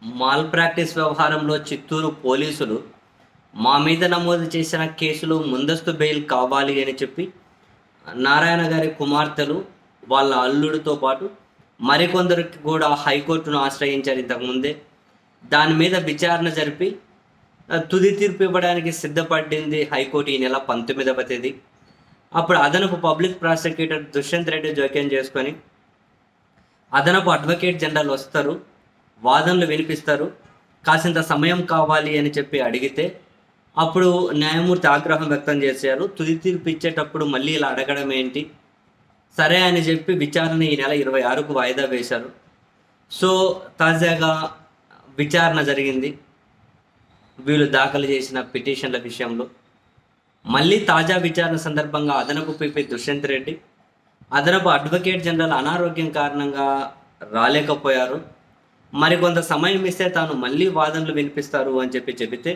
mall practice వ్యవహారంలో చిత్తూరు పోలీసులు మా మీద నమోదు చేసిన కేసులు ముందస్తు బెయిల్ కావాలి అని చెప్పి నారాయణ గారి కుమార్తెలు వాళ్ళ అల్లుడితో పాటు మరికొందరికి కూడా హైకోర్టును ఆశ్రయించారు ఇంతకుముందే దాని మీద విచారణ జరిపి ఆ, తుది తీర్పు ఇవ్వడానికి సిద్ధపడింది హైకోర్టు ఈ నెల పంతొమ్మిదవ తేదీ అప్పుడు అదనపు పబ్లిక్ ప్రాసిక్యూటర్ దుష్యంత్ రెడ్డి జోక్యం చేసుకొని అదనపు అడ్వకేట్ జనరల్ వస్తారు వాదనలు వినిపిస్తారు కాసింత సమయం కావాలి అని చెప్పి అడిగితే అప్పుడు న్యాయమూర్తి ఆగ్రహం వ్యక్తం చేశారు తుది తీర్పు ఇచ్చేటప్పుడు మళ్ళీ ఇలా అడగడం ఏంటి సరే అని చెప్పి విచారణ ఈ నెల ఇరవై ఆరుకు వాయిదా వేశారు సో తాజాగా విచారణ జరిగింది వీళ్ళు దాఖలు చేసిన పిటిషన్ల విషయంలో మళ్ళీ తాజా విచారణ సందర్భంగా అదనపు పిపి దుష్యంత్ రెడ్డి అదనపు అడ్వకేట్ జనరల్ అనారోగ్యం కారణంగా రాలేకపోయారు మరికొంత సమయం ఇస్తే తాను మళ్ళీ వాదనలు వినిపిస్తారు అని చెప్పి చెబితే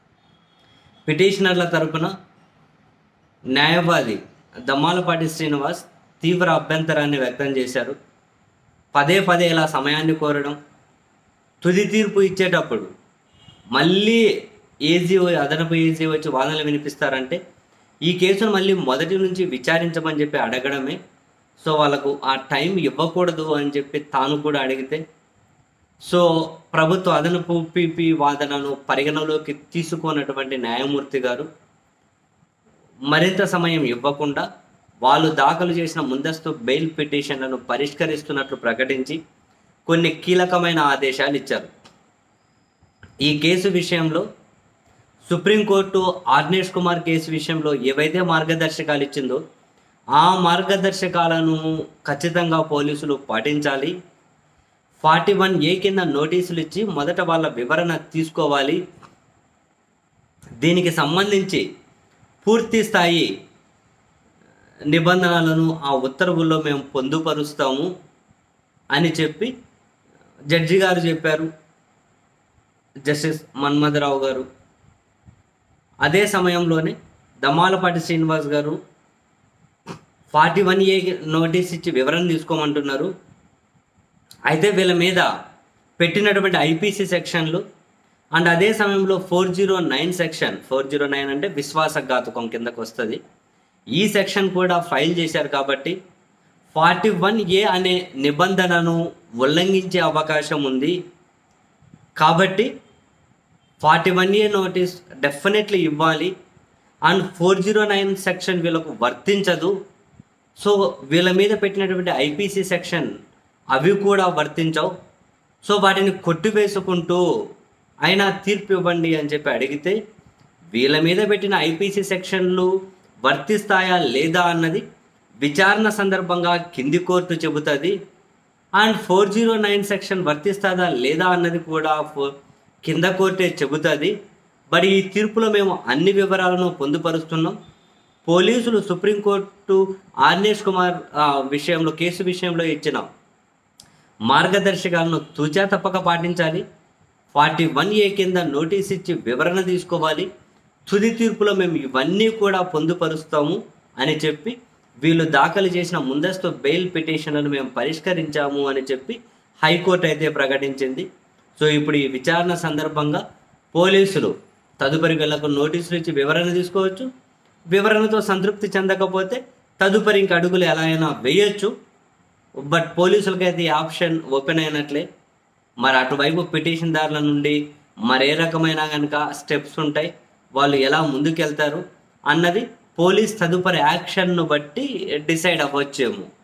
పిటిషనర్ల తరపున న్యాయవాది దమ్మాలపాటి శ్రీనివాస్ తీవ్ర అభ్యంతరాన్ని వ్యక్తం చేశారు పదే పదే ఇలా సమయాన్ని కోరడం తుది తీర్పు ఇచ్చేటప్పుడు మళ్ళీ ఏజీ అదనపు ఏజీ వచ్చి వాదనలు వినిపిస్తారంటే ఈ కేసును మళ్ళీ మొదటి నుంచి విచారించమని చెప్పి అడగడమే సో వాళ్ళకు ఆ టైం ఇవ్వకూడదు అని చెప్పి తాను కూడా అడిగితే సో ప్రభుత్వ అదనపు పీపీ వాదనను పరిగణలోకి తీసుకున్నటువంటి న్యాయమూర్తి గారు మరింత సమయం ఇవ్వకుండా వాళ్ళు దాఖలు చేసిన ముందస్తు బెయిల్ పిటిషన్లను పరిష్కరిస్తున్నట్లు ప్రకటించి కొన్ని కీలకమైన ఆదేశాలు ఇచ్చారు ఈ కేసు విషయంలో సుప్రీంకోర్టు ఆర్నేష్ కుమార్ కేసు విషయంలో ఏవైతే మార్గదర్శకాలు ఇచ్చిందో ఆ మార్గదర్శకాలను ఖచ్చితంగా పోలీసులు పాటించాలి ఫార్టీ వన్ ఏ కింద నోటీసులు ఇచ్చి మొదట వాళ్ళ వివరణ తీసుకోవాలి దీనికి సంబంధించి పూర్తి స్థాయి నిబంధనలను ఆ ఉత్తర్వుల్లో మేము పొందుపరుస్తాము అని చెప్పి జడ్జి గారు చెప్పారు జస్టిస్ మన్మథరావు గారు అదే సమయంలోనే దమాలపాటి శ్రీనివాస్ గారు ఫార్టీ వన్ ఏ నోటీస్ ఇచ్చి వివరణ తీసుకోమంటున్నారు అయితే వీళ్ళ మీద పెట్టినటువంటి ఐపీసీ సెక్షన్లు అండ్ అదే సమయంలో four zero nine section four zero nine అంటే విశ్వాసఘాతుకం కిందకు వస్తుంది ఈ సెక్షన్ కూడా ఫైల్ చేశారు కాబట్టి ఫార్టీ వన్ ఏ అనే నిబంధనను ఉల్లంఘించే అవకాశం ఉంది కాబట్టి forty one A notice definitely ఇవ్వాలి and four zero nine section వీళ్ళకు వర్తించదు సో వీళ్ళ మీద పెట్టినటువంటి ఐపీసీ సెక్షన్ అవి కూడా వర్తించవు సో వాటిని కొట్టివేసుకుంటూ అయినా తీర్పు ఇవ్వండి అని చెప్పి అడిగితే వీళ్ళ మీద పెట్టిన ఐపీసీ సెక్షన్లు వర్తిస్తాయా లేదా అన్నది విచారణ సందర్భంగా కింది కోర్టు చెబుతుంది and four zero nine section వర్తిస్తుందా లేదా అన్నది కూడా ఫో- కింద కోర్టే చెబుతుంది బట్ ఈ తీర్పులో మేము అన్ని వివరాలను పొందుపరుస్తున్నాం పోలీసులు సుప్రీంకోర్టు ఆర్నేష్ కుమార్ ఆ, విషయంలో కేసు విషయంలో ఇచ్చిన మార్గదర్శకాలను తూచా తప్పక పాటించాలి ఫార్టీ వన్ ఏ కింద నోటీస్ ఇచ్చి వివరణ తీసుకోవాలి తుది తీర్పులో మేము ఇవన్నీ కూడా పొందుపరుస్తాము అని చెప్పి వీళ్ళు దాఖలు చేసిన ముందస్తు బెయిల్ పిటిషన్లను మేము పరిష్కరించాము అని చెప్పి హైకోర్టు అయితే ప్రకటించింది సో ఇప్పుడు ఈ విచారణ సందర్భంగా పోలీసులు తదుపరి వీళ్ళకు నోటీసులు ఇచ్చి వివరణ తీసుకోవచ్చు వివరణతో సంతృప్తి చెందకపోతే తదుపరి ఇంక అడుగులు ఎలా అయినా వేయొచ్చు బట్ పోలీసులకైతే ఈ ఆప్షన్ ఓపెన్ అయినట్లే మరి అటువైపు పిటిషన్దారుల నుండి మరి ఏ రకమైన కనుక స్టెప్స్ ఉంటాయి వాళ్ళు ఎలా ముందుకెళ్తారు అన్నది పోలీస్ తదుపరి యాక్షన్ను బట్టి డిసైడ్ అవ్వచ్చేమో